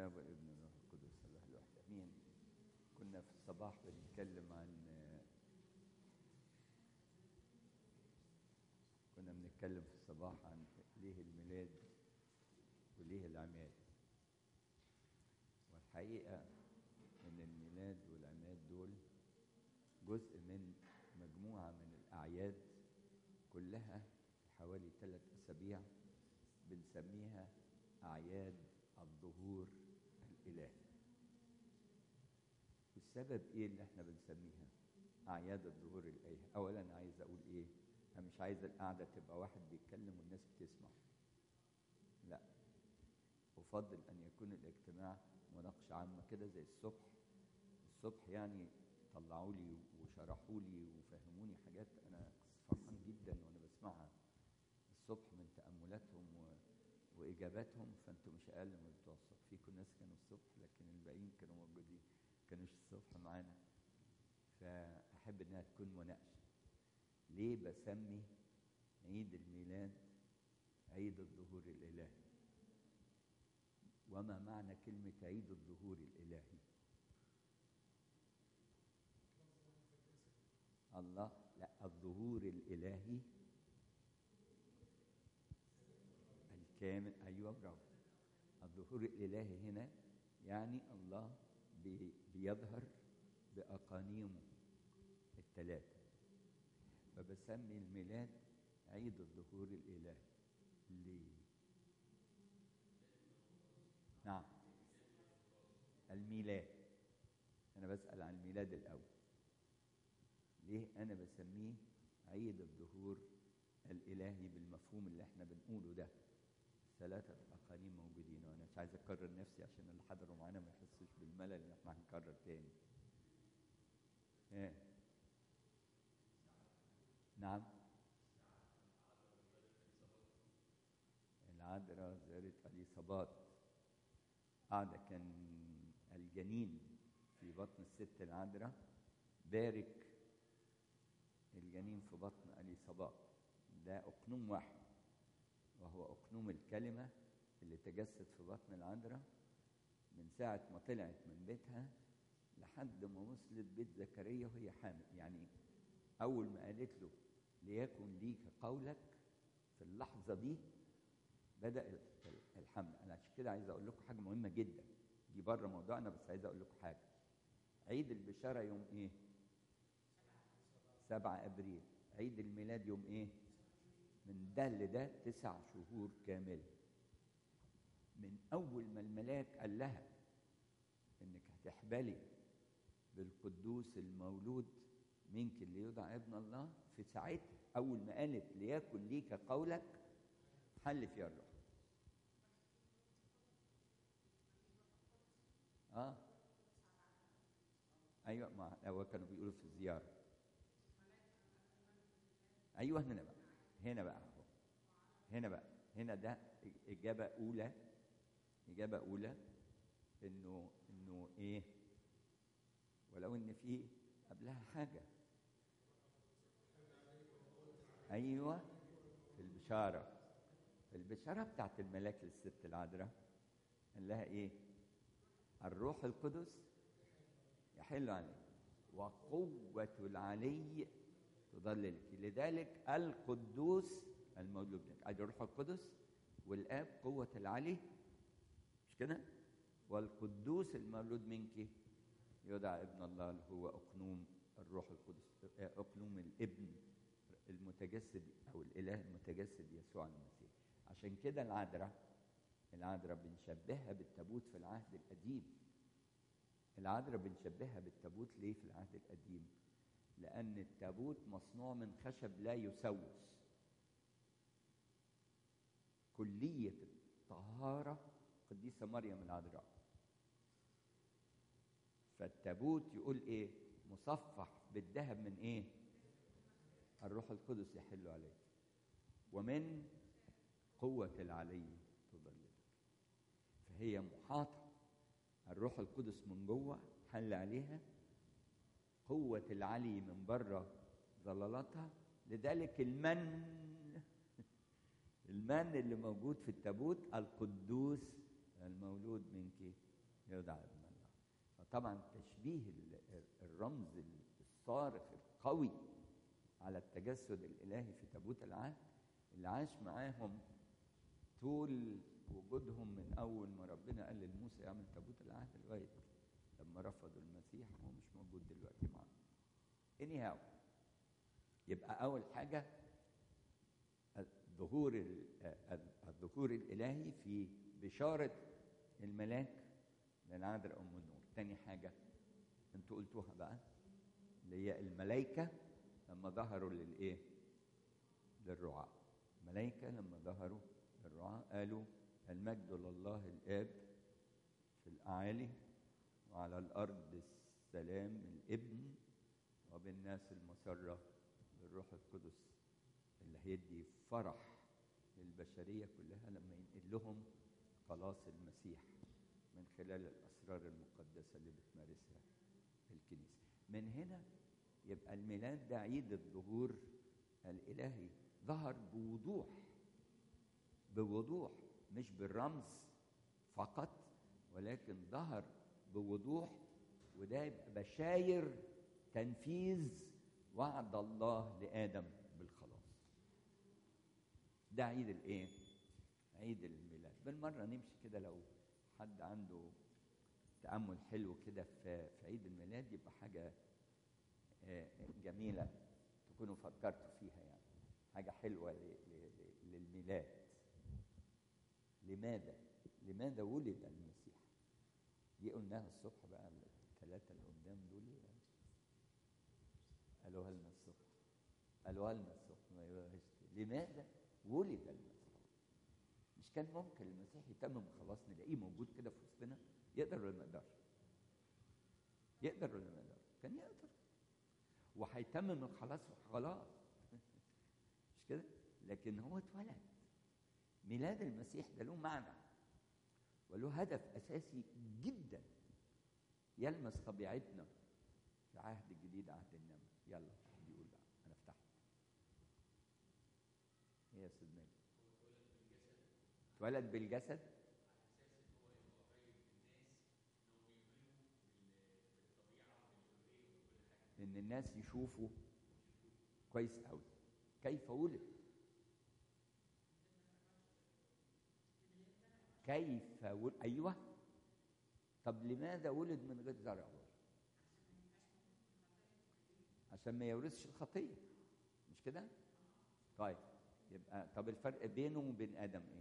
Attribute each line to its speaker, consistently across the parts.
Speaker 1: الاب والابن والروح القدس الله الواحد امين كنا في الصباح بنتكلم عن كنا بنتكلم في الصباح عن ليه الميلاد وليه العماد والحقيقه ان الميلاد والعماد دول جزء من مجموعه من الاعياد كلها حوالي ثلاث اسابيع بنسميها اعياد الظهور الالهي والسبب ايه اللي احنا بنسميها اعياد الظهور الالهي اولا عايز اقول ايه انا مش عايز القعده تبقى واحد بيتكلم والناس بتسمع لا افضل ان يكون الاجتماع مناقشه عامه كده زي الصبح الصبح يعني طلعوا لي وشرحوا لي وفهموني حاجات انا فرحان جدا وانا بسمعها الصبح من تاملاتهم و... واجاباتهم فانتوا مش اقل من بتوع الصبح فيكم ناس كانوا الصبح لكن الباقيين كانوا موجودين كانوش الصبح معانا فاحب انها تكون مناقشه ليه بسمي عيد الميلاد عيد الظهور الالهي وما معنى كلمه عيد الظهور الالهي الله لا الظهور الالهي الكامل ايوه برافو الظهور الالهي هنا يعني الله بي بيظهر باقانيمه الثلاثه فبسمي الميلاد عيد الظهور الالهي ليه نعم الميلاد انا بسال عن الميلاد الاول ليه انا بسميه عيد الظهور الالهي بالمفهوم اللي احنا بنقوله ده ثلاثة أقانيم موجودين وأنا مش عايز أكرر نفسي عشان اللي حضروا معانا ما يحسوش بالملل إن إحنا هنكرر تاني. إيه؟ نعم العذراء زارت اليصابات قاعدة كان الجنين في بطن الست العذراء بارك الجنين في بطن اليصابات ده أقنوم واحد وهو أقنوم الكلمة اللي تجسد في بطن العذراء من ساعة ما طلعت من بيتها لحد ما وصلت بيت زكريا وهي حامل يعني أول ما قالت له ليكن ليك قولك في اللحظة دي بدأ الحمل أنا عشان كده عايز أقول لكم حاجة مهمة جدا دي بره موضوعنا بس عايز أقول لكم حاجة عيد البشارة يوم إيه؟ 7 أبريل عيد الميلاد يوم إيه؟ من ده لده تسع شهور كاملة من أول ما الملاك قال لها إنك هتحبلي بالقدوس المولود منك اللي يدعى ابن الله في ساعتها أول ما قالت ليكن ليك قولك حل فيها الروح اه ايوه ما هو كانوا بيقولوا في الزياره ايوه هنا بقى هنا بقى اهو هنا بقى هنا ده اجابه اولى اجابه اولى انه انه ايه ولو ان في قبلها حاجه ايوه في البشاره في البشاره بتاعت الملاك للست العذراء قال لها ايه الروح القدس يحل عليك وقوه العلي تضللك لذلك القدوس المولود منك ادي الروح القدس والاب قوه العلي مش كده والقدوس المولود منك يدعى ابن الله اللي هو اقنوم الروح القدس اقنوم الابن المتجسد او الاله المتجسد يسوع المسيح عشان كده العذراء العذراء بنشبهها بالتابوت في العهد القديم العذراء بنشبهها بالتابوت ليه في العهد القديم لأن التابوت مصنوع من خشب لا يسوس كلية الطهارة قديسة مريم العذراء فالتابوت يقول ايه مصفح بالذهب من ايه الروح القدس يحل عليه ومن قوة العلي تضللك فهي محاطة الروح القدس من جوه حل عليها قوة العلي من بره ظلالتها لذلك المن المن اللي موجود في التابوت القدوس المولود منك يدعى ابن الله فطبعا تشبيه ال- الرمز الصارخ القوي على التجسد الالهي في تابوت العهد اللي عاش معاهم طول وجودهم من اول ما ربنا قال لموسى يعمل تابوت العهد لغايه لما رفضوا المسيح وهو مش موجود دلوقتي معاهم. anyhow يبقى اول حاجه الظهور ال- الظهور الالهي في بشاره الملاك للعذراء ام النور. تاني حاجه انتوا قلتوها بقى اللي هي الملائكه لما ظهروا للايه؟ للرعاة. الملائكه لما ظهروا للرعاة قالوا المجد لله الاب في الاعالي وعلى الارض السلام الابن وبالناس المسره بالروح القدس اللي هيدي فرح للبشريه كلها لما ينقل لهم خلاص المسيح من خلال الاسرار المقدسه اللي بتمارسها الكنيسه. من هنا يبقى الميلاد ده عيد الظهور الالهي ظهر بوضوح بوضوح مش بالرمز فقط ولكن ظهر بوضوح وده يبقى بشاير تنفيذ وعد الله لادم بالخلاص ده عيد الايه عيد الميلاد بالمره نمشي كده لو حد عنده تامل حلو كده في في عيد الميلاد يبقى حاجه آه، جميله تكونوا فكرتوا فيها يعني حاجه حلوه ل- ل- ل- للميلاد لماذا لماذا ولد المسيح دي قلناها الصبح بقى الثلاثه اللي قدام دول قالوها لنا الصبح قالوها لنا الصبح ما يبقاش لماذا ولد المسيح مش كان ممكن المسيح يتمم خلاص نلاقيه موجود كده في وسطنا يقدر ولا ما يقدرش يقدر ولا ما يقدرش كان يقدر وهيتمم الخلاص خلاص مش كده لكن هو اتولد ميلاد المسيح ده له معنى وله هدف اساسي جدا يلمس طبيعتنا في عهد الجديد عهد النعمه يلا حد يقول بقى انا فتحت ايه يا سيدنا اتولد بالجسد ان الناس يشوفوا كويس قوي كيف ولد كيف ولد ايوه طب لماذا ولد من غير زرع برضه؟ عشان ما يورثش الخطيه مش كده طيب يبقى طب الفرق بينه وبين ادم ايه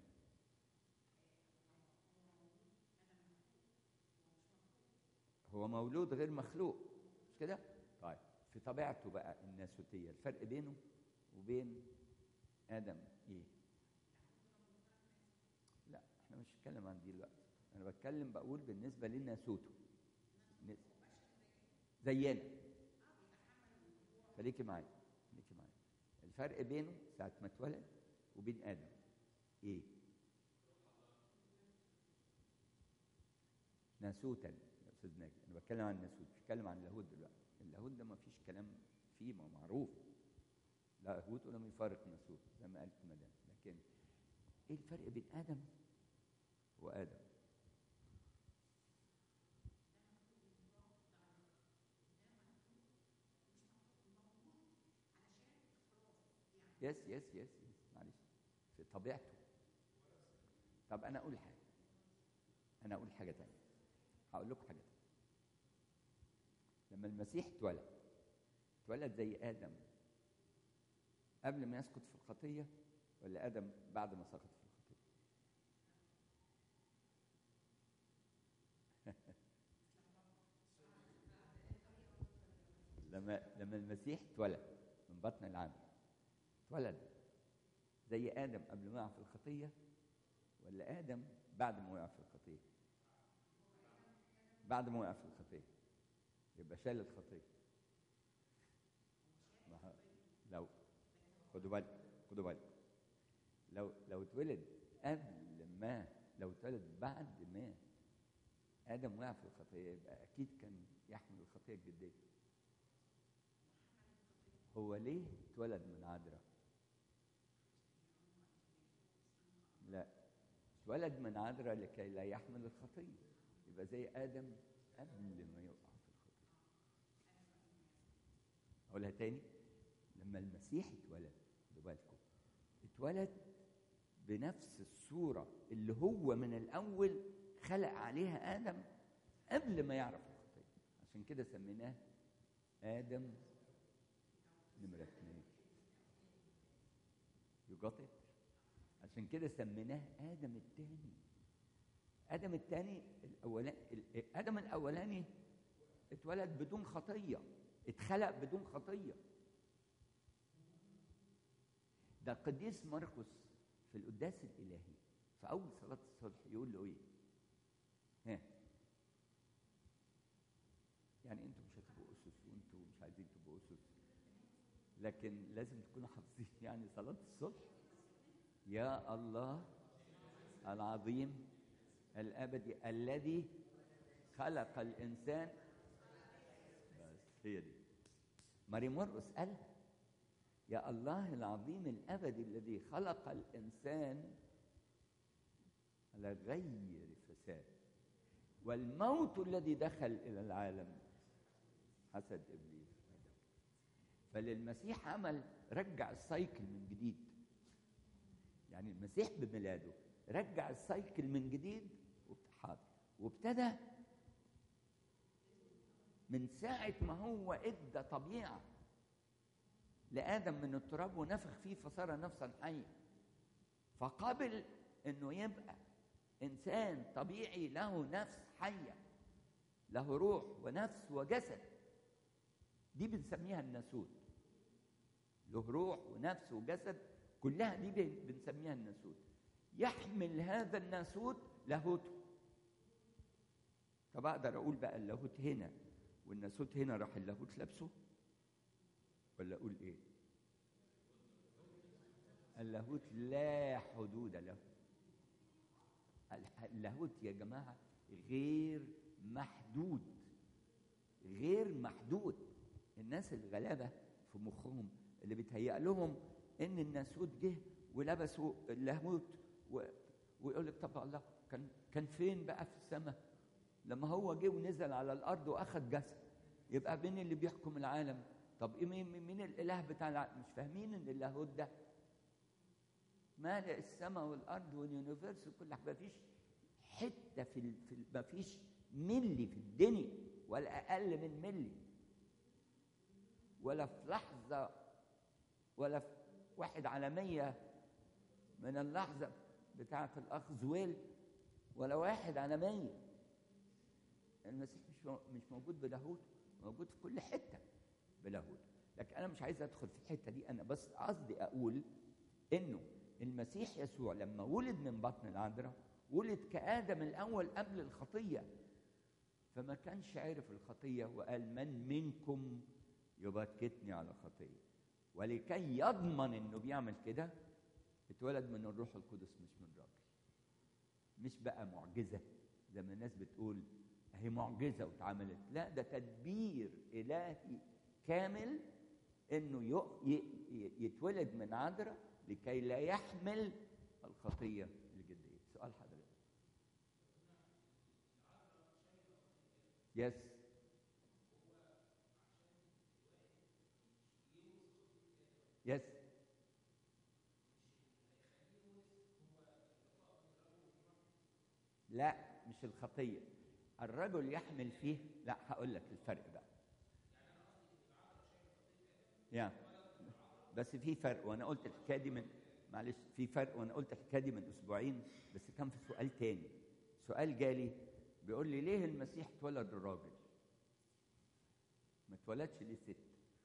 Speaker 1: هو مولود غير مخلوق مش كده طيب في طبيعته بقى الناسوتيه الفرق بينه وبين ادم ايه لا احنا مش بنتكلم عن دي دلوقتي انا بتكلم بقول بالنسبه لناسوته نس- زينا خليكي معايا خليكي معايا الفرق بينه ساعه ما اتولد وبين ادم ايه ناسوتا يا استاذ ناجي انا بتكلم عن الناسوت مش بتكلم عن اللاهوت دلوقتي اللاهوت ده ما فيش كلام فيه ما هو معروف لا لاهوت ولم يفارق ناسوت زي ما قالت مدام لكن ايه الفرق بين ادم وادم يس يس يس يس معلش في طبيعته طب انا اقول حاجه انا اقول حاجه تانية هقول لكم حاجه تانية لما المسيح اتولد اتولد زي ادم قبل ما يسقط في الخطيه ولا ادم بعد ما سقط في الخطيه لما لما المسيح اتولد من بطن العام اتولد زي ادم قبل ما يقع في الخطيه ولا ادم بعد ما وقع في الخطيه بعد ما وقع في الخطيه يبقى شال الخطيه ما ه- لو خدوا بالكم خدوا بالكم لو لو اتولد قبل ما لو اتولد بعد ما ادم وقع في الخطيه يبقى اكيد كان يحمل الخطيه الجديه هو ليه اتولد من عذراء لا اتولد من عذراء لكي لا يحمل الخطيه يبقى زي ادم قبل ما يقع في الخطيه اقولها تاني لما المسيح اتولد خدوا بالكم اتولد بنفس الصوره اللي هو من الاول خلق عليها ادم قبل ما يعرف الخطيه عشان كده سميناه ادم نمره اثنين يو عشان كده سميناه ادم الثاني ادم الثاني الاولاني ادم الاولاني اتولد بدون خطيه اتخلق بدون خطيه ده القديس مرقس في القداس الالهي في اول صلاه الصبح يقول له ايه ها يعني انتوا مش هتبقوا اسس وانتوا مش عايزين تبقوا اسس لكن لازم تكونوا حافظين يعني صلاه الصبح يا الله العظيم الابدي الذي خلق الانسان بس هي دي ماري مرقس قالها يا الله العظيم الابدي الذي خلق الانسان على غير فساد والموت الذي دخل الى العالم حسد ابليس فللمسيح عمل رجع السايكل من جديد يعني المسيح بميلاده رجع السايكل من جديد حاضر وابتدى من ساعة ما هو ادى طبيعة لآدم من التراب ونفخ فيه فصار نفسا حيا فقبل انه يبقى انسان طبيعي له نفس حية له روح ونفس وجسد دي بنسميها الناسوت له روح ونفس وجسد كلها دي بنسميها الناسوت يحمل هذا الناسوت لاهوته طب اقدر اقول بقى اللاهوت هنا والناسوت هنا راح اللاهوت لابسه ولا اقول ايه اللاهوت لا حدود له اللاهوت يا جماعه غير محدود غير محدود الناس الغلابه في مخهم اللي بيتهيأ لهم ان الناسوت جه ولبسوا اللاهوت و... ويقول لك طب الله كان كان فين بقى في السماء لما هو جه ونزل على الارض واخد جسد يبقى مين اللي بيحكم العالم طب ايه مين, مين الاله بتاع العالم مش فاهمين ان اللاهوت ده مالئ السماء والارض واليونيفرس وكل حاجه مفيش حته في ال... في ال... مفيش ملي في الدنيا ولا اقل من ملي ولا في لحظه ولا في واحد على مية من اللحظة بتاعة الأخ زويل ولا واحد على مية المسيح مش مش موجود بلاهوت موجود في كل حتة بلاهوت لكن أنا مش عايز أدخل في الحتة دي أنا بس قصدي أقول إنه المسيح يسوع لما ولد من بطن العذراء ولد كآدم الأول قبل الخطية فما كانش عارف الخطية وقال من منكم يبكتني على خطيه ولكي يضمن انه بيعمل كده اتولد من الروح القدس مش من راجل مش بقى معجزه زي ما الناس بتقول هي معجزه واتعملت لا ده تدبير الهي كامل انه يتولد من عذراء لكي لا يحمل الخطيه الجديه سؤال حضرتك يس يس لا مش الخطية الرجل يحمل فيه لا هقول لك الفرق بقى يا بس في فرق وانا قلت الحكايه دي من معلش في فرق وانا قلت الحكايه دي من اسبوعين بس كان في سؤال تاني سؤال جالي بيقول لي ليه المسيح اتولد الراجل ما اتولدش ليه ست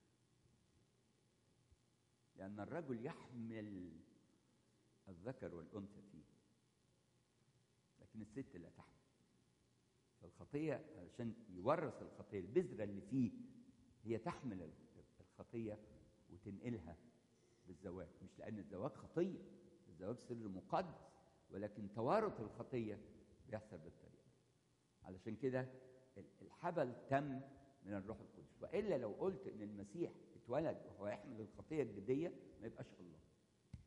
Speaker 1: لأن الرجل يحمل الذكر والأنثى فيه لكن الست لا تحمل فالخطية عشان يورث الخطية البذرة اللي فيه هي تحمل الخطية وتنقلها بالزواج مش لأن الزواج خطية الزواج سر مقدس ولكن توارث الخطية بيحصل بالطريقة علشان كده الحبل تم من الروح القدس وإلا لو قلت إن المسيح اتولد وهو يحمل الخطية الجدية ما يبقاش الله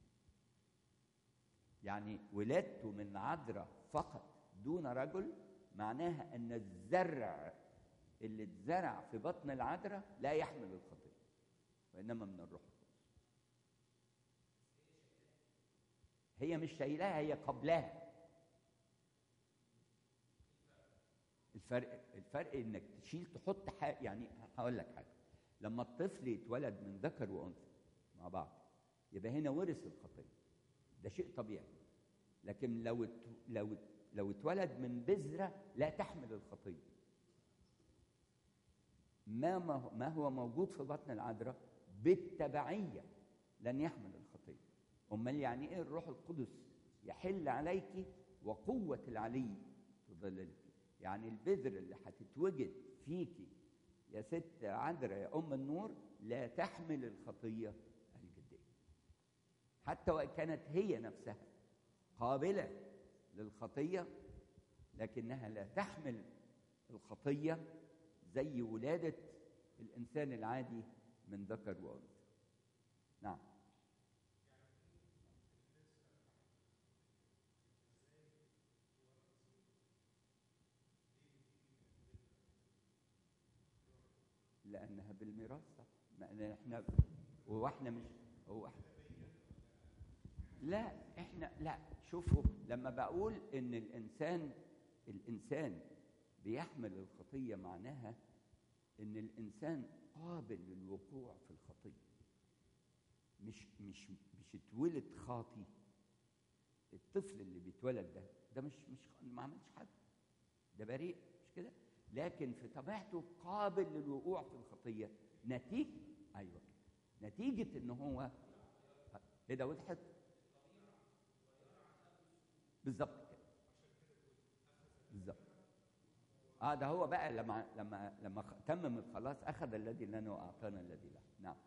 Speaker 1: يعني ولادته من عذراء فقط دون رجل معناها ان الزرع اللي اتزرع في بطن العذراء لا يحمل الخطيه وانما من الروح القدس هي مش شايلاها هي قبلها الفرق الفرق انك تشيل تحط حاجة يعني هقول لك حاجه لما الطفل يتولد من ذكر وانثى مع بعض يبقى هنا ورث الخطيه ده شيء طبيعي لكن لو ات... لو لو اتولد من بذره لا تحمل الخطيه ما ما هو موجود في بطن العذراء بالتبعيه لن يحمل الخطيه امال يعني ايه الروح القدس يحل عليك وقوه العلي تظللك يعني البذر اللي هتتوجد فيكي يا ست عذراء يا ام النور لا تحمل الخطيه الجديه حتى وان كانت هي نفسها قابله للخطيه لكنها لا تحمل الخطيه زي ولاده الانسان العادي من ذكر وانثى نعم لانها بالميراث صح ما احنا هو احنا مش هو احنا لا احنا لا شوفوا لما بقول ان الانسان الانسان بيحمل الخطيه معناها ان الانسان قابل للوقوع في الخطيه مش مش مش اتولد خاطي الطفل اللي بيتولد ده ده مش مش ما عملش حاجه ده بريء مش كده لكن في طبيعته قابل للوقوع في الخطيه نتيجه ايوه نتيجه ان هو ايه ده وضحت بالظبط كده بالظبط اه ده هو بقى لما لما لما تمم الخلاص اخذ الذي لنا واعطانا الذي له نعم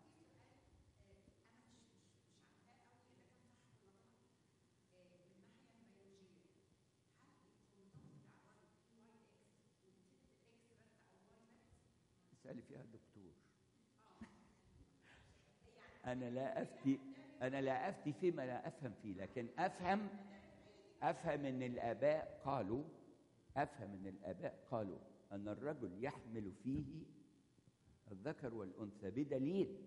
Speaker 1: اسالي فيها الدكتور انا لا افتي انا لا افتي فيما لا افهم فيه لكن افهم افهم ان الاباء قالوا افهم ان الاباء قالوا ان الرجل يحمل فيه الذكر والانثى بدليل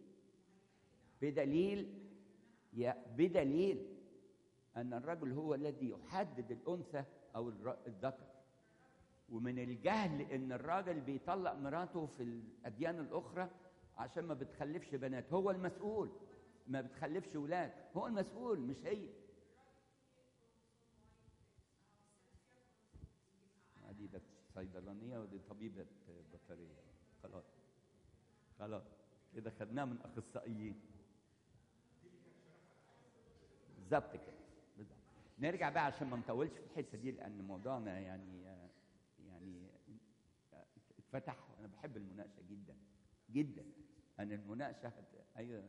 Speaker 1: بدليل بدليل ان الرجل هو الذي يحدد الانثى او الذكر ومن الجهل ان الراجل بيطلق مراته في الاديان الاخرى عشان ما بتخلفش بنات هو المسؤول ما بتخلفش ولاد هو المسؤول مش هي دي ده صيدلانيه ودي طبيبه بطاريه خلاص خلاص كده خدناه من اخصائيين بالظبط كده بالظبط نرجع بقى عشان ما نطولش في الحته دي لان موضوعنا يعني يعني اتفتح وانا بحب المناقشه جدا جدا انا المناقشه هت... ايوه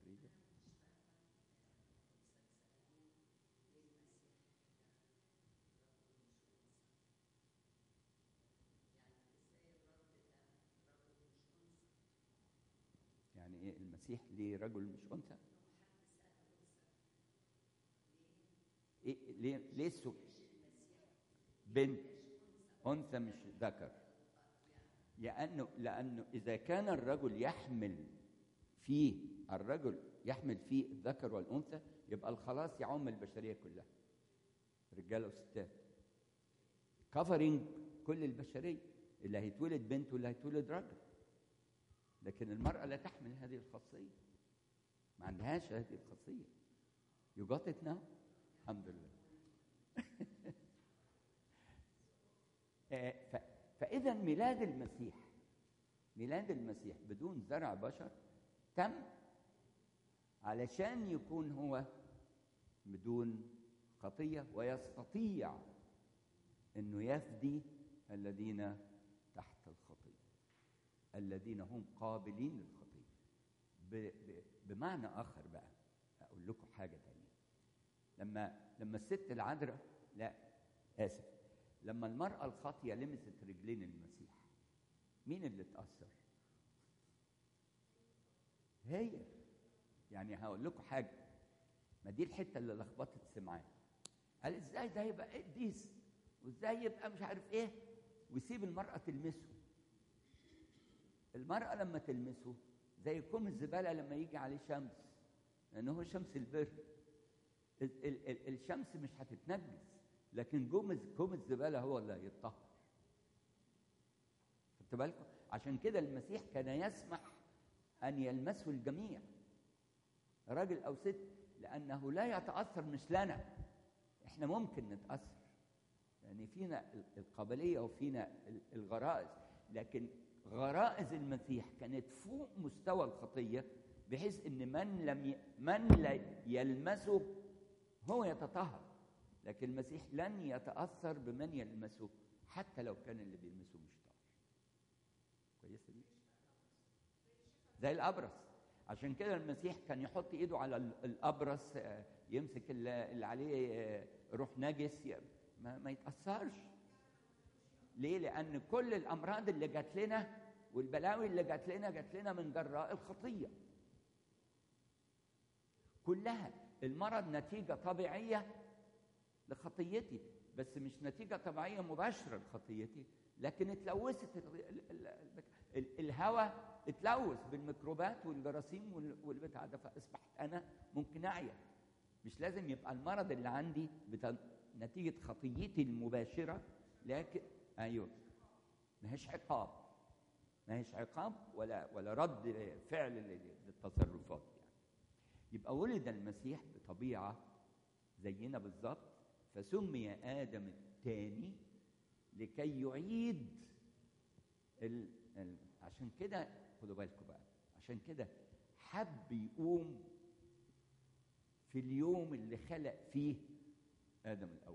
Speaker 1: يعني ايه المسيح ليه رجل مش انثى إيه ليه ليه السو بنت انثى مش ذكر لانه لانه اذا كان الرجل يحمل فيه الرجل يحمل فيه الذكر والانثى يبقى الخلاص يعم البشريه كلها رجاله وستات كفرنج كل البشريه اللي هيتولد بنت واللي هيتولد راجل لكن المرأة لا تحمل هذه الخاصية ما عندهاش هذه الخاصية You got it now? الحمد لله فإذا ميلاد المسيح ميلاد المسيح بدون زرع بشر تم علشان يكون هو بدون خطية ويستطيع أنه يفدي الذين تحت الخطية الذين هم قابلين للخطية بمعنى آخر بقى أقول لكم حاجة تانية لما لما الست العذراء لا آسف لما المرأة الخاطية لمست رجلين المسيح مين اللي اتأثر؟ هي يعني هقول لكم حاجة ما دي الحتة اللي لخبطت سمعان قال ازاي ده يبقى قديس وازاي يبقى مش عارف ايه ويسيب المرأة تلمسه المرأة لما تلمسه زي كوم الزبالة لما يجي عليه شمس لأنه هو شمس البر ال- ال- ال- الشمس مش هتتنجس لكن كوم الز- كوم الزبالة هو اللي هيتطهر خدت بالكم عشان كده المسيح كان يسمح أن يلمسه الجميع راجل أو ست لأنه لا يتأثر مثلنا إحنا ممكن نتأثر يعني فينا ال- القابلية وفينا ال- الغرائز لكن غرائز المسيح كانت فوق مستوى الخطية بحيث ان من لم ي... من لا يلمسه هو يتطهر لكن المسيح لن يتأثر بمن يلمسه حتى لو كان اللي بيلمسه مش طاهر كويسة دي زي الأبرص عشان كده المسيح كان يحط ايده على ال- الأبرص آه، يمسك ال- اللي عليه آه، روح نجس ي- ما, ما يتأثرش ليه؟ لأن كل الأمراض اللي جات لنا والبلاوي اللي جات لنا جات لنا من جراء الخطية. كلها المرض نتيجة طبيعية لخطيتي بس مش نتيجة طبيعية مباشرة لخطيتي لكن اتلوثت ال- ال- ال- البت- ال- الهواء اتلوث بالميكروبات والجراثيم وال- والبتاع ده فاصبحت انا ممكن اعيا مش لازم يبقى المرض اللي عندي بتا... نتيجة خطيتي المباشرة لكن ايوه ما هيش عقاب ما هيش عقاب ولا ولا رد فعل لل- للتصرفات يعني يبقى ولد المسيح بطبيعة زينا بالظبط فسمي آدم الثاني لكي يعيد ال... ال... عشان كده خدوا بالكم بقى عشان كده حب يقوم في اليوم اللي خلق فيه آدم الأول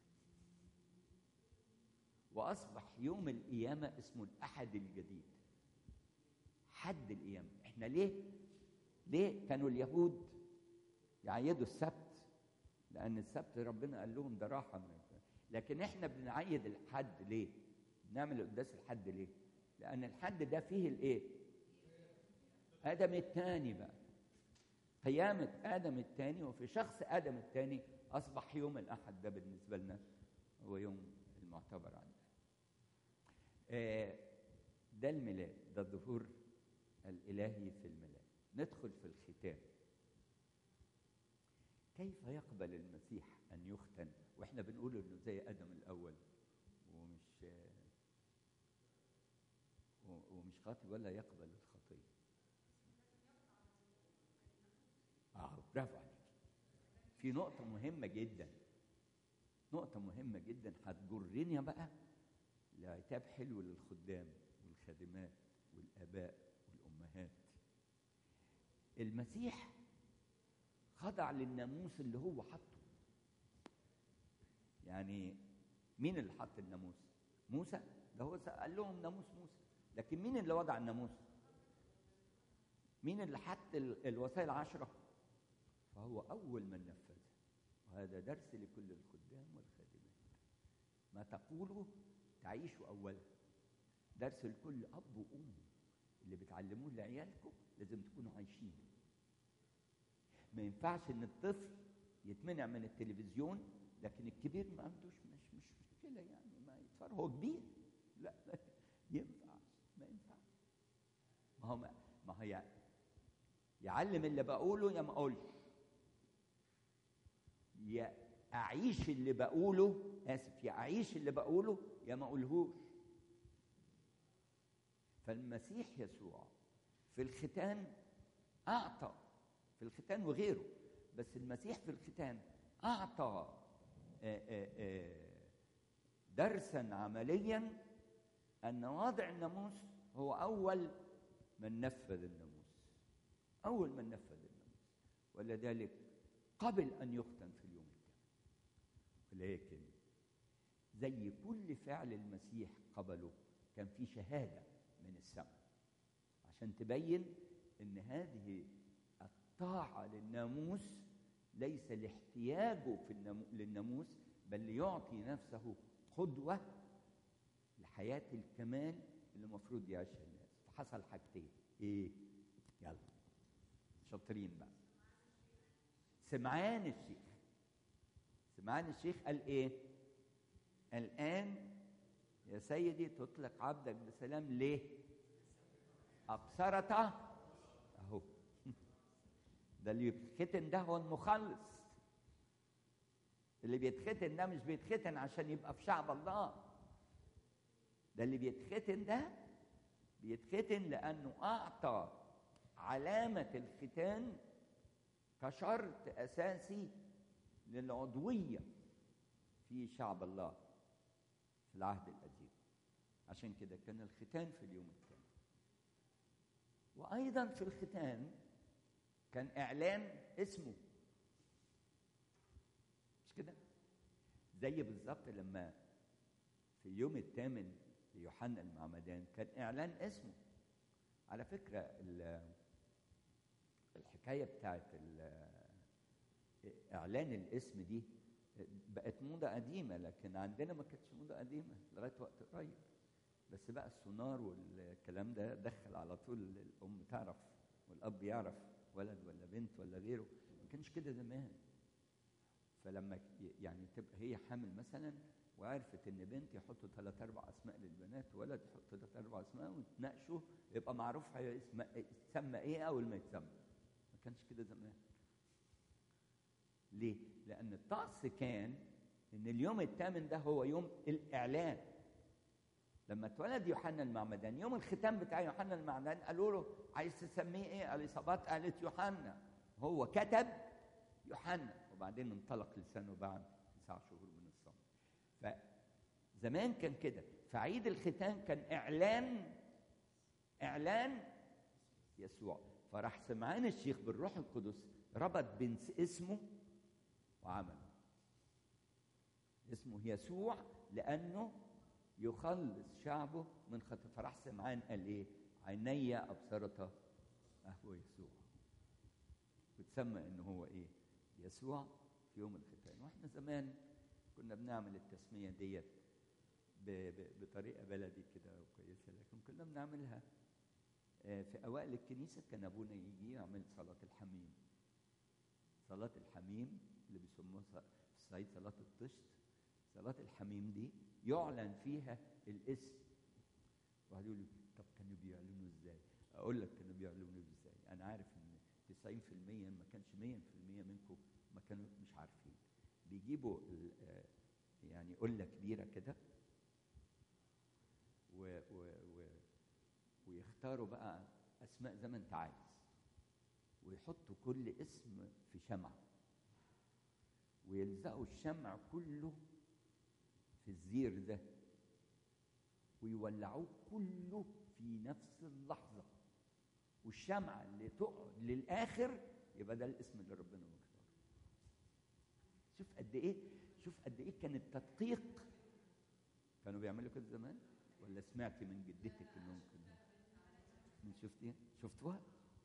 Speaker 1: وأصبح يوم القيامة اسمه الأحد الجديد حد القيامة احنا ليه ليه كانوا اليهود يعيدوا السبت لأن السبت ربنا قال لهم ده راحة من الفن. لكن احنا بنعيد الحد ليه بنعمل قداس الحد ليه لأن الحد ده فيه الايه آدم الثاني بقى قيامة آدم الثاني وفي شخص آدم الثاني أصبح يوم الأحد ده بالنسبة لنا هو يوم المعتبر عندنا آه، ده الميلاد ده الظهور الإلهي في الميلاد ندخل في الختان كيف يقبل المسيح أن يختن وإحنا بنقول إنه زي آدم الأول ومش و- ومش خاطئ ولا يقبل الخطية اه برافو عليك في نقطة مهمة جدا نقطة مهمة جدا هتجرني بقى لعتاب حلو للخدام والخادمات والآباء والأمهات المسيح خضع للناموس اللي هو حطه يعني مين اللي حط الناموس موسى ده هو قال لهم ناموس موسى لكن مين اللي وضع الناموس مين اللي حط ال- الوصايا العشرة فهو أول من نفذها وهذا درس لكل الخدام والخادمات ما تقوله تعيشوا أولا درس لكل أب وأم اللي بتعلموه لعيالكم لازم تكونوا عايشين ما ينفعش ان الطفل يتمنع من التلفزيون لكن الكبير ما عندوش مش مش مشكله يعني ما يتفرج هو كبير لا لا ينفع ما ينفعش ما هو ما, ما هي يعلم اللي بقوله يا ما اقولش يا اعيش اللي بقوله اسف يا اعيش اللي بقوله يا ما اقولهوش فالمسيح يسوع في الختان اعطى في الختان وغيره بس المسيح في الختان اعطى آه، آه، آه، درسا عمليا ان واضع الناموس هو اول من نفذ الناموس اول من نفذ الناموس ولذلك قبل ان يختن في اليوم الثاني ولكن زي كل فعل المسيح قبله كان في شهاده من السماء عشان تبين ان هذه الطاعه للناموس ليس لاحتياجه في النامو... للناموس بل ليعطي نفسه قدوه لحياه الكمال اللي المفروض يعيشها الناس فحصل حاجتين ايه يلا شاطرين بقى سمعان الشيخ سمعان الشيخ قال ايه الان يا سيدي تطلق عبدك بسلام ليه أبصرته أهو ده اللي بيتختن ده هو المخلص اللي بيتختن ده مش بيتختن عشان يبقى في شعب الله ده اللي بيتختن ده بيتختن لأنه أعطى علامة الختان كشرط أساسي للعضوية في شعب الله في العهد القديم عشان كده كان الختان في اليوم الثاني وأيضا في الختان كان إعلان اسمه مش كده زي بالظبط لما في اليوم الثامن ليوحنا المعمدان كان إعلان اسمه على فكرة الحكاية بتاعت إعلان الاسم دي بقت موضة قديمة لكن عندنا ما كانتش موضة قديمة لغاية وقت قريب بس بقى السونار والكلام ده دخل على طول الأم تعرف والأب يعرف ولد ولا بنت ولا غيره ما كانش كده زمان فلما يعني تبقى هي حامل مثلا وعرفت ان بنت يحطوا ثلاث اربع اسماء للبنات ولد يحط ثلاث اربع اسماء ويتناقشوا يبقى معروف اسم يتسمى ايه اول ما يتسمى ما كانش كده زمان ليه؟ لأن الطقس كان إن اليوم الثامن ده هو يوم الإعلان. لما اتولد يوحنا المعمدان يوم الختام بتاع يوحنا المعمدان قالوا له عايز تسميه إيه؟ اليصابات قالت يوحنا. هو كتب يوحنا وبعدين انطلق لسانه بعد تسع شهور من الصمت. فزمان كان كده فعيد الختان كان إعلان إعلان يسوع فراح سمعان الشيخ بالروح القدس ربط بين اسمه وعمله اسمه يسوع لانه يخلص شعبه من خطيه فراح سمعان قال ايه عيني ابصرت اهو يسوع وتسمى ان هو ايه يسوع في يوم الختان واحنا زمان كنا بنعمل التسميه ديت بطريقه بلدي كده كويسه لكن كنا بنعملها في اوائل الكنيسه كان ابونا يجي يعمل صلاه الحميم صلاه الحميم اللي بيسموها في الصعيد صلاة الطشت صلاة الحميم دي يعلن فيها الاسم واحد يقول لي طب كانوا بيعلنوا ازاي؟ اقول لك كانوا بيعلنوا ازاي؟ انا عارف ان 90% ما كانش 100% منكم ما كانوا مش عارفين بيجيبوا يعني قله كبيره كده و, و, و ويختاروا بقى اسماء زي ما انت عايز ويحطوا كل اسم في شمعه ويلزقوا الشمع كله في الزير ده ويولعوه كله في نفس اللحظة والشمعة اللي تقعد للآخر يبقى ده الاسم اللي ربنا مختاره شوف قد إيه شوف قد إيه كان التدقيق كانوا بيعملوا كده زمان ولا سمعتي من جدتك انهم كانوا من شفتي شفتوها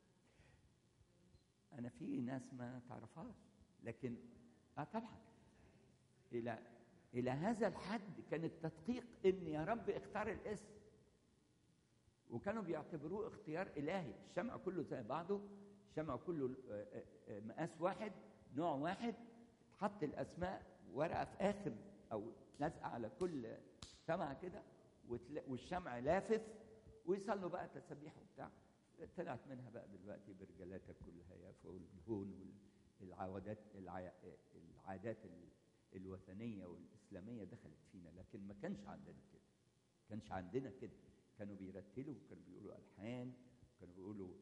Speaker 1: انا في ناس ما تعرفهاش لكن اه طبعا الى الى هذا الحد كان التدقيق ان يا رب اختار الاسم وكانوا بيعتبروه اختيار الهي الشمع كله زي بعضه الشمع كله مقاس واحد نوع واحد تحط الاسماء ورقه في اخر او لازقه على كل شمعه كده والشمع لافف ويصلوا بقى تسابيح وبتاع طلعت منها بقى دلوقتي برجلاتك كلها يا فوق الهون والعادات العادات الوثنيه والاسلاميه دخلت فينا لكن ما كانش عندنا كده كانش عندنا كده كانوا بيرتلوا وكانوا بيقولوا الحان وكانوا بيقولوا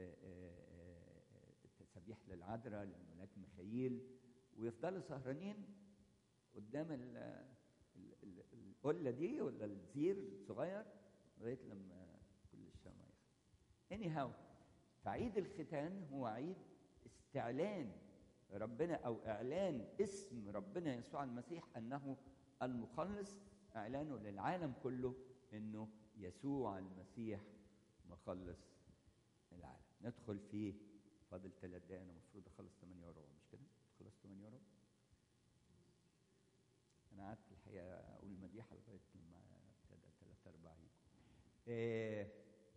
Speaker 1: تسابيح للعذراء للملاك ميخائيل ويفضلوا سهرانين قدام القله دي ولا الزير الصغير لغايه لما كل الشمع يخلص اني هاو فعيد الختان هو عيد استعلان ربنا او اعلان اسم ربنا يسوع المسيح انه المخلص اعلانه للعالم كله انه يسوع المسيح مخلص العالم ندخل في فاضل ثلاث دقايق انا المفروض اخلص 8 وربع مش كده؟ خلص 8 وربع انا قعدت الحقيقه اقول مديحه لغايه لما ابتدى ثلاث ارباع إيه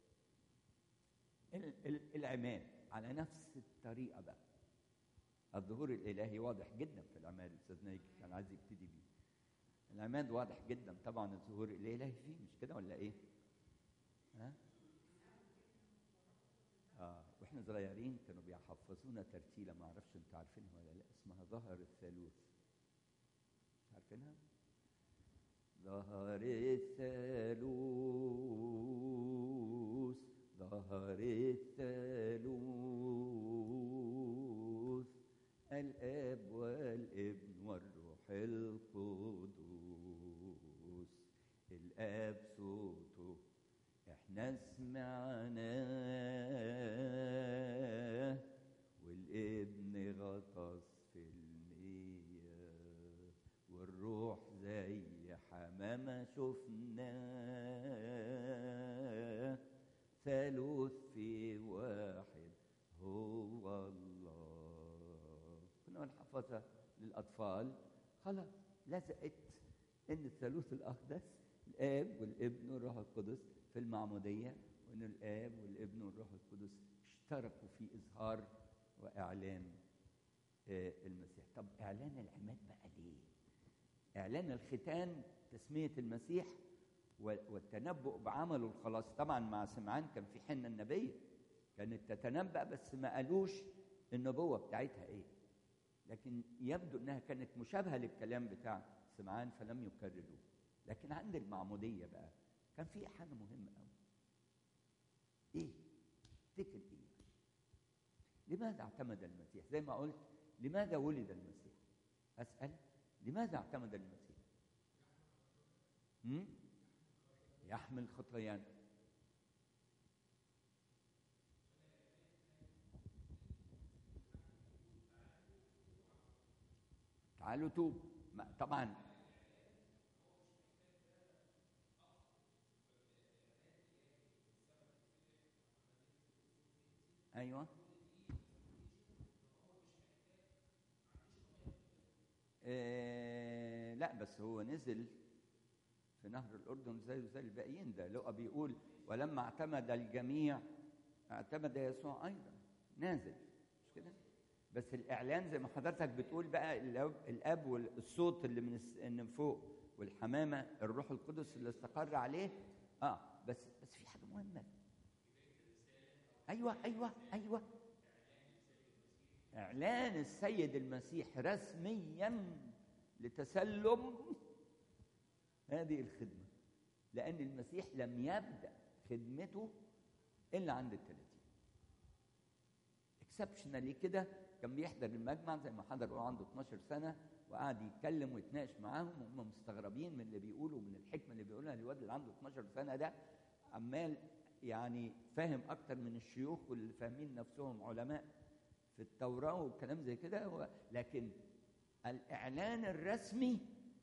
Speaker 1: العماد على نفس الطريقه بقى الظهور الالهي واضح جدا في العماد الاستاذ نايك كان عايز يبتدي بيه العماد واضح جدا طبعا الظهور الالهي فيه مش كده ولا ايه ها اه واحنا صغيرين كانوا بيحفظونا ترتيله ما اعرفش انتوا عارفينها ولا لا اسمها ظهر الثالوث عارفينها ظهر الثالوث ظهر الثالوث الاب والابن والروح القدس الاب صوته احنا سمعناه والابن غطس في المياه والروح زي حمامة شفناه ثالوث في واحد هو الله كنا بنحفظها للأطفال خلاص لزقت إن الثالوث الأقدس الآب والابن والروح القدس في المعمودية وإن الآب والابن والروح القدس اشتركوا في إظهار وإعلان آه، المسيح طب إعلان العماد بقى ليه؟ إعلان الختان تسمية المسيح و- والتنبؤ بعمله الخلاص طبعا مع سمعان كان في حنة النبية كانت تتنبأ بس ما قالوش النبوة بتاعتها إيه لكن يبدو إنها كانت مشابهة للكلام بتاع سمعان فلم يكرروه لكن عند المعمودية بقى كان في حاجة مهمة قوي إيه؟ تفتكر إيه؟ لماذا اعتمد المسيح؟ زي ما قلت لماذا ولد المسيح؟ أسأل لماذا اعتمد المسيح؟ هم؟ يحمل خطايانا تعالوا توب ما- طبعا ايوه آه لا بس هو نزل في نهر الاردن زيه زي الباقيين ده لقى بيقول ولما اعتمد الجميع اعتمد يسوع ايضا نازل مش كده بس الاعلان زي ما حضرتك بتقول بقى الاب, الأب والصوت اللي من الس- من فوق والحمامه الروح القدس اللي استقر عليه اه بس بس في حاجه مهمه ايوه ايوه ايوه اعلان السيد المسيح رسميا لتسلم هذه الخدمه لان المسيح لم يبدا خدمته الا عند الثلاثين اكسبشنالي كده كان بيحضر المجمع زي ما حضر وهو عنده 12 سنه وقعد يتكلم ويتناقش معاهم وهم مستغربين من اللي بيقوله ومن الحكمه اللي بيقولها الواد اللي عنده 12 سنه ده عمال يعني فاهم اكتر من الشيوخ واللي فاهمين نفسهم علماء في التوراه والكلام زي كده و- لكن الاعلان الرسمي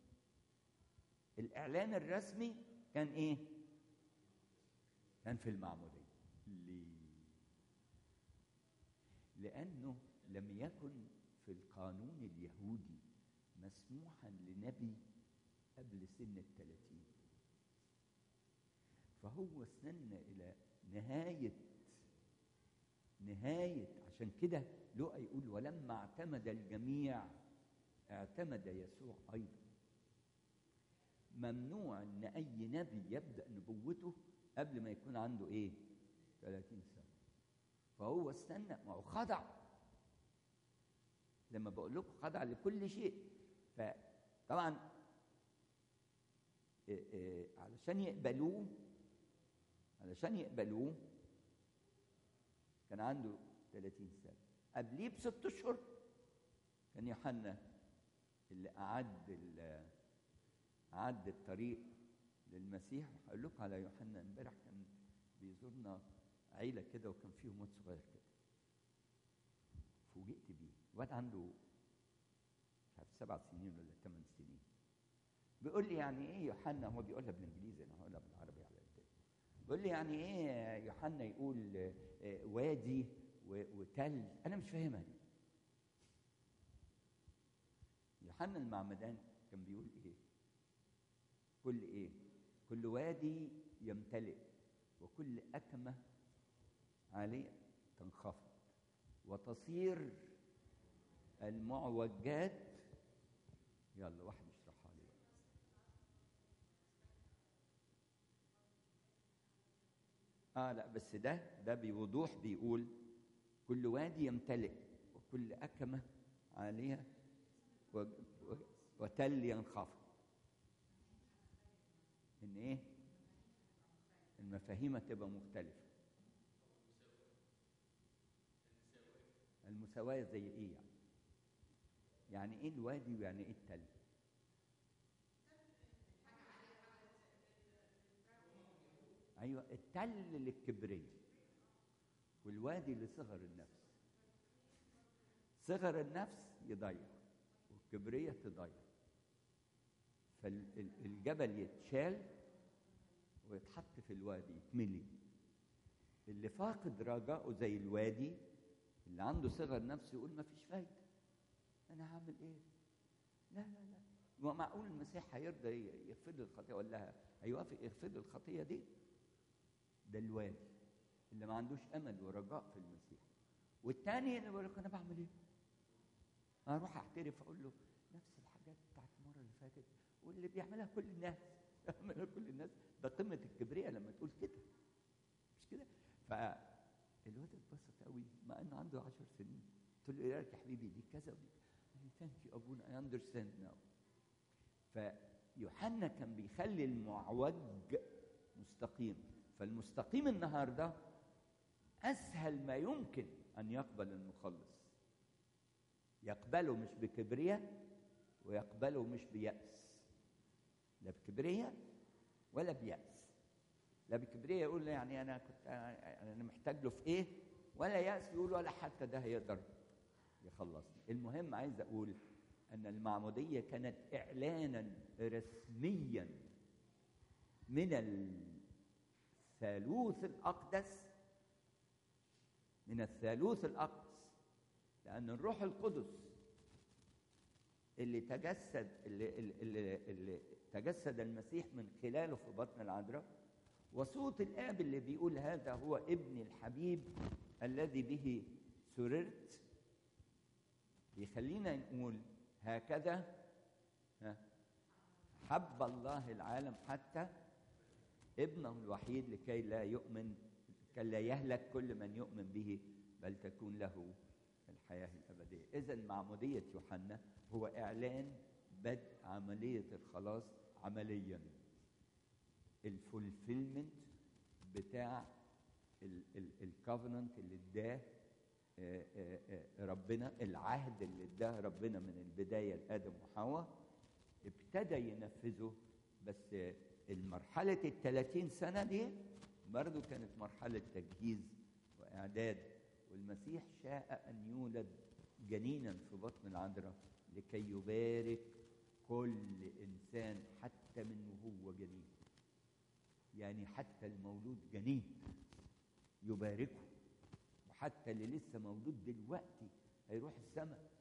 Speaker 1: الاعلان الرسمي كان ايه كان في المعموديه ليه لأنه لم يكن في القانون اليهودي مسموحا لنبي قبل سن الثلاثين فهو استنى إلى نهاية نهاية عشان كده لقى يقول ولما اعتمد الجميع اعتمد يسوع أيضا ممنوع ان اي نبي يبدا نبوته قبل ما يكون عنده ايه 30 سنه فهو استنى ما هو خضع لما بقول لكم خضع لكل شيء فطبعا إيه إيه علشان يقبلوه علشان يقبلوه كان عنده 30 سنه قبليه بست اشهر كان يوحنا اللي اعد ال- اعد الطريق للمسيح هقول لكم على يوحنا امبارح كان بيزورنا عيله كده وكان فيهم واد صغير كده فوجئت بيه واد عنده مش عارف سبع سنين ولا ثمان سنين بيقول لي يعني ايه يوحنا هو بيقولها بالانجليزي انا هقولها بالعربي على قد بيقول لي يعني ايه يوحنا يقول آه، آه، وادي و- وتل انا مش فاهمها دي يوحنا المعمدان كان بيقول ايه كل ايه كل وادي يمتلئ وكل أكمة عالية تنخفض وتصير المعوجات يلا واحد يشرحها لي بقى اه لا بس ده ده بوضوح بيقول كل وادي يمتلئ وكل أكمة عالية و- و- وتل ينخفض ان ايه المفاهيم تبقى مختلفة المساواة زي ايه يعني يعني ايه الوادي ويعني ايه التل ايوه التل للكبرية والوادي لصغر النفس صغر النفس يضيع والكبرية تضيع فالجبل يتشال ويتحط في الوادي يتملي اللي فاقد رجاءه زي الوادي اللي عنده صغر نفس يقول ما فيش فايدة أنا هعمل إيه؟ لا لا لا ما معقول المسيح هيرضى يغفر لي الخطية ولا هيوافق يغفر لي الخطية دي؟ ده الوادي اللي ما عندوش أمل ورجاء في المسيح والتاني اللي بيقول لك أنا بعمل إيه؟ أروح أعترف أقول له نفس الحاجات بتاعت المرة اللي فاتت واللي بيعملها كل الناس بيعملها كل الناس ده قمة الكبرياء لما تقول كده مش كده؟ فالواد اتبسط قوي مع انه عنده 10 سنين قلت له ايه رايك يا حبيبي دي كذا ودي ثانك يو ابونا اي اندرستاند ناو فيوحنا كان بيخلي المعوج مستقيم فالمستقيم النهارده اسهل ما يمكن ان يقبل المخلص يقبله مش بكبرياء ويقبله مش بيأس لا بكبرياء ولا بيأس لا بكبرياء يقول له يعني انا كنت انا محتاج له في ايه ولا يأس يقول ولا حتى ده هيقدر يخلصني المهم عايز اقول ان المعموديه كانت اعلانا رسميا من الثالوث الاقدس من الثالوث الاقدس لان الروح القدس اللي تجسد اللي, اللي, اللي تجسد المسيح من خلاله في بطن العذراء وصوت الاب اللي بيقول هذا هو ابن الحبيب الذي به سررت يخلينا نقول هكذا حب الله العالم حتى ابنه الوحيد لكي لا يؤمن كي لا يهلك كل من يؤمن به بل تكون له الحياة الأبدية إذا معمودية يوحنا هو إعلان بدء عملية الخلاص عمليا الفولفيلمنت بتاع الكوفننت اللي اداه ربنا العهد اللي اداه ربنا من البدايه لادم وحواء ابتدى ينفذه بس المرحله ال 30 سنه دي برضه كانت مرحله تجهيز واعداد والمسيح شاء ان يولد جنينا في بطن العذراء لكي يبارك كل انسان حتى من وهو جنين يعني حتى المولود جنين يباركه وحتى اللي لسه مولود دلوقتي هيروح السماء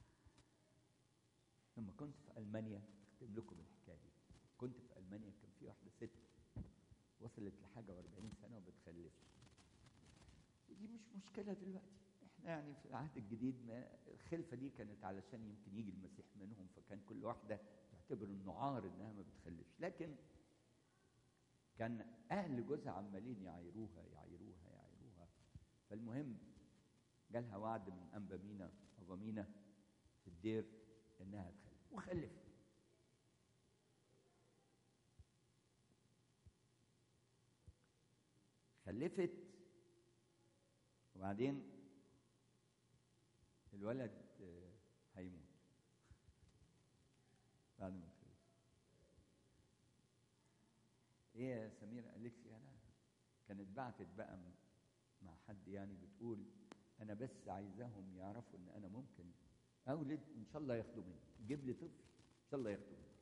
Speaker 1: لما كنت في المانيا اختم لكم الحكايه دي كنت في المانيا كان في واحده ست وصلت لحاجه و40 سنه وما بتخلفش ودي مش مشكله دلوقتي احنا يعني في العهد الجديد ما الخلفه دي كانت علشان يمكن يجي المسيح منهم فكان كل واحده تعتبر انه عار انها ما بتخلفش لكن كان اهل جوزها عمالين يعايروها يعايروها يعايروها فالمهم جالها وعد من انبا مينا ابا مينا في الدير انها تخلف وخلفت خلفت وبعدين الولد هيموت بعد ما تخلف ايه يا سمير قالت لي انا كانت بعتت بقى مع حد يعني بتقول انا بس عايزاهم يعرفوا ان انا ممكن اولد ان شاء الله ياخدوا مني جيب لي طفل ان شاء الله ياخدوا مني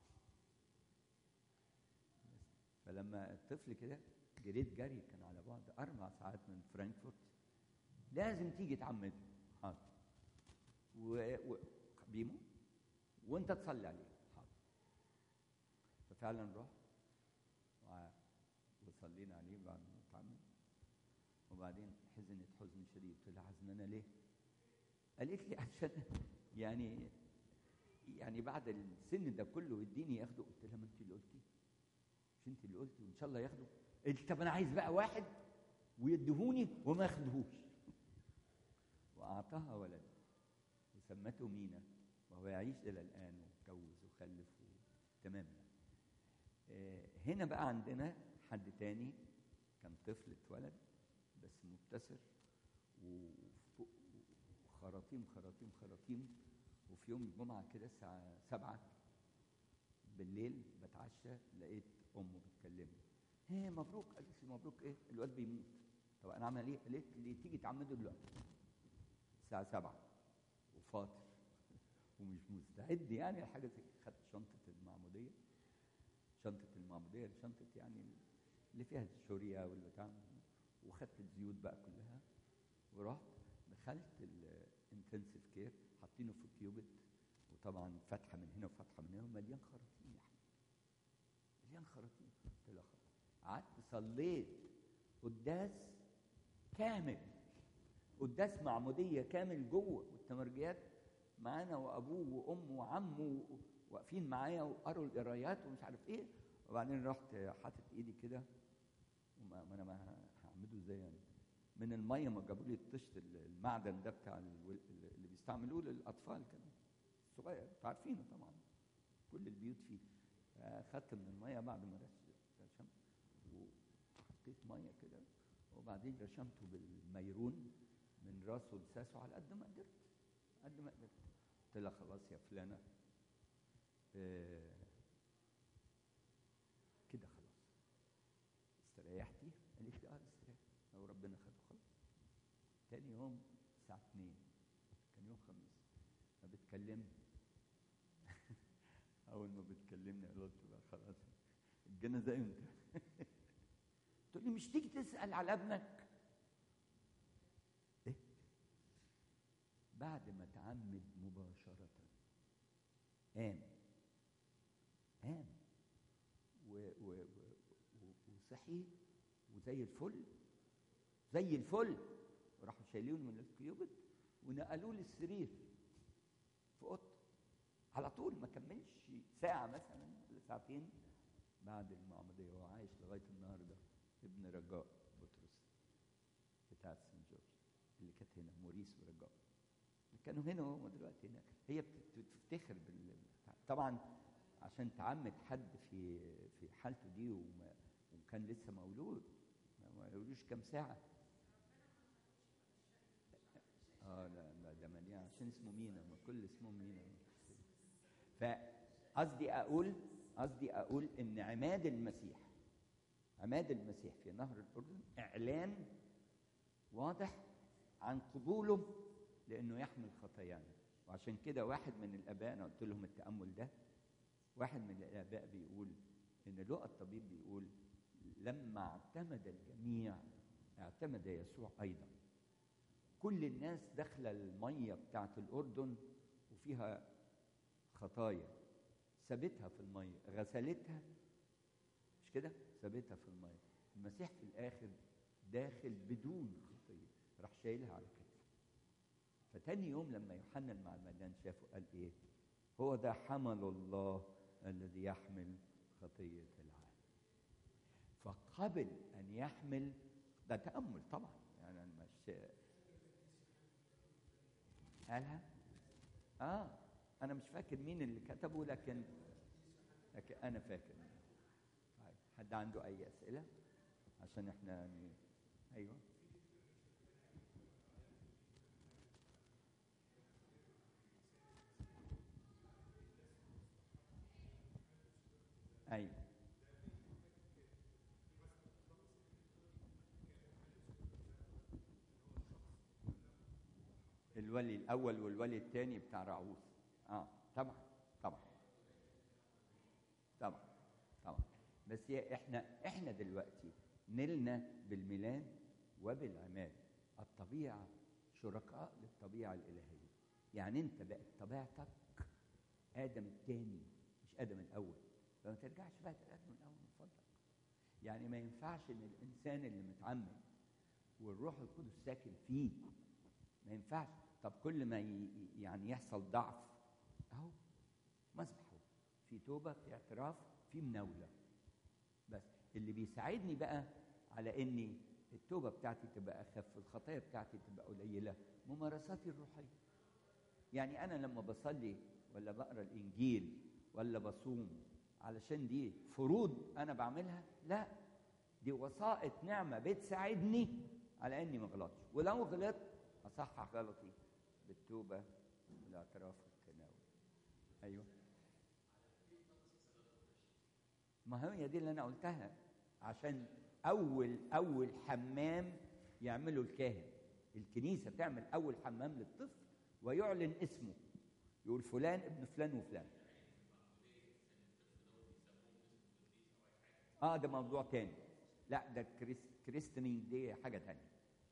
Speaker 1: فلما الطفل كده جريت جري كان على بعد اربع ساعات من فرانكفورت لازم تيجي تعمده حاضر و... و... بيموت وانت تصلي عليه حاضر ففعلا رحت و... وصلينا عليه بعد ما اتعمد وبعدين حزنت حزن شديد قلت لها حزنانه ليه؟ قالت لي عشان يعني يعني بعد السن ده كله يديني ياخده قلت لها ما انت اللي قلتي مش انت اللي قلتي وان شاء الله ياخده قلت طب انا عايز بقى واحد ويدهوني وما ياخدهوش واعطاها ولد وسمته مينا وهو يعيش الى الان واتجوز وخلف تمام آه، هنا بقى عندنا حد تاني كان طفل اتولد بس مبتسر وفوق- وخراطيم خراطيم خراطيم وفي يوم الجمعة كده الساعة سبعة بالليل بتعشى لقيت أمه بتكلمني هي مبروك قالت لي مبروك إيه الواد بيموت طب أنا عمل إيه قالت لي تيجي تعمده دلوقتي الساعة سبعة وفاطر ومش مستعد يعني لحاجة زي كده. خدت شنطة المعمودية شنطة المعمودية شنطة يعني اللي فيها الشورية والبتاع وخدت الزيوت بقى كلها ورحت دخلت الانتنسيف كير حاطينه في كيوبت وطبعا فتحه من هنا وفتحه من هنا ومليان خراطيم يا حبيبي مليان خراطيم قلت لها خلاص قعدت صليت قداس كامل قداس معموديه كامل جوه والتمرجيات معانا وابوه وامه وعمه واقفين معايا وقروا القرايات ومش عارف ايه وبعدين رحت حاطط ايدي كده وما ما انا ما هعمله ازاي يعني من الميه ما جابوا لي الطشت المعدن ده بتاع الول- اللي بيستعملوه للاطفال كده الصغير انتوا عارفينه طبعا كل البيوت فيه اخدت من الميه بعد ما رش- رشمت وحطيت ميه كده وبعدين رشمته بالميرون من راسه لساسه على قد ما قدرت قد ما قدرت قلت لها خلاص يا فلانه آه، كده خلاص استريحتي قالت لي اه استريح لو ربنا خده خلاص تاني يوم الساعة 2 كان يوم خميس ما بتكلمني أول ما بتكلمني قلت بقى خلاص الجنازة امتى؟ تقول لي مش تيجي تسأل على ابنك؟ إيه؟ بعد ما تعمد مباشرة قام قام و و و و- وصحي وزي الفل زي الفل وراحوا شايلينه من الكيوبت ونقلوه للسرير في اوضته على طول ما كملش ساعة مثلا ولا ساعتين بعد المعمودية هو عايش لغاية النهاردة ابن رجاء بطرس بتاعت سان جورج اللي كانت هنا موريس ورجاء كانوا هنا وهم دلوقتي هنا هي بت- بتفتخر بال طبعا عشان تعمد حد في في حالته دي وما وكان لسه مولود ما ما يقولوش كام ساعة اه لا لا ده مليان عشان اسمه مينا ما كل اسمه مينا فقصدي اقول قصدي اقول ان عماد المسيح عماد المسيح في نهر الاردن اعلان واضح عن قبوله لانه يحمل خطايانا وعشان كده واحد من الاباء انا قلت لهم التامل ده واحد من الاباء بيقول ان لقى الطبيب بيقول لما اعتمد الجميع اعتمد يسوع ايضا كل الناس داخله الميه بتاعت الاردن وفيها خطايا سابتها في الميه غسلتها مش كده سابتها في الميه المسيح في الاخر داخل بدون خطيه راح شايلها على كتفه فتاني يوم لما يوحنا المعمدان شافه قال ايه هو ده حمل الله الذي يحمل خطيه العالم فقبل ان يحمل ده تامل طبعا يعني أنا مش قالها اه انا مش فاكر مين اللي كتبه لكن لكن انا فاكر طيب حد عنده اي اسئله عشان احنا يعني ايوه ايوه الولي الاول والولي الثاني بتاع رعوس اه طبعا طبعا طبعا طبعا بس هي احنا احنا دلوقتي نلنا بالميلاد وبالعماد الطبيعه شركاء للطبيعه الالهيه يعني انت بقت طبيعتك ادم الثاني مش ادم الاول فما ترجعش بقى لادم الاول من فضلك يعني ما ينفعش ان الانسان اللي متعمد والروح القدس ساكن فيه ما ينفعش طب كل ما ي- يعني يحصل ضعف اهو مسبحه في توبه في اعتراف في مناوله بس اللي بيساعدني بقى على اني التوبه بتاعتي تبقى اخف الخطايا بتاعتي تبقى قليله ممارساتي الروحيه يعني انا لما بصلي ولا بقرا الانجيل ولا بصوم علشان دي فروض انا بعملها لا دي وسائط نعمه بتساعدني على اني ما اغلطش ولو غلطت اصحح غلطي بالتوبه والاعتراف والتناول ايوه ما هي دي اللي انا قلتها عشان اول اول حمام يعمله الكاهن الكنيسه تعمل اول حمام للطفل ويعلن اسمه يقول فلان ابن فلان وفلان اه ده موضوع تاني لا ده كريست كريستنينج دي حاجه تانية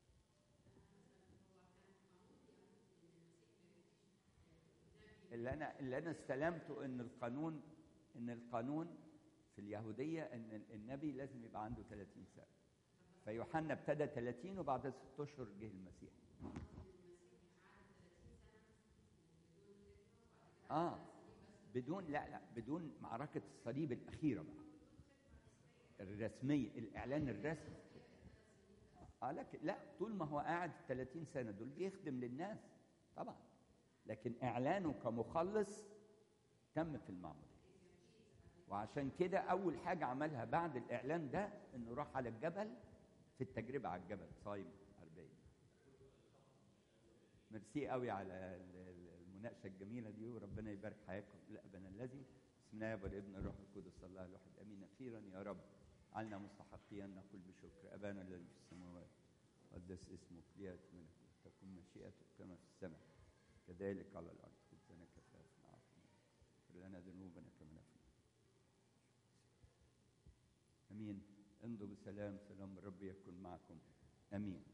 Speaker 1: اللي انا اللي انا استلمته ان القانون ان القانون في اليهوديه ان النبي لازم يبقى عنده 30 سنه فيوحنا ابتدى 30 وبعد ست اشهر جه المسيح اه بدون لا لا بدون معركه الصليب الاخيره بقى الرسميه الاعلان الرسمي اه لكن لا طول ما هو قاعد 30 سنه دول بيخدم للناس طبعا لكن اعلانه كمخلص تم في المعموديه وعشان كده اول حاجه عملها بعد الاعلان ده انه راح على الجبل في التجربه على الجبل صايم 40 ميرسي قوي على المناقشه الجميله دي وربنا يبارك حياتكم لابنا الذي بسم الله والابن الروح القدس الله الواحد امين اخيرا يا رب علنا مستحقين نقول بشكر ابانا الذي في السماوات قدس اسمك لياتي ملكوتك تكن مشيئتك كما في السماء كذلك على الارض خبزنا كفافنا عافنا اغفر لنا ذنوبنا كما نغفر امين امضوا بسلام سلام الرب يكن معكم امين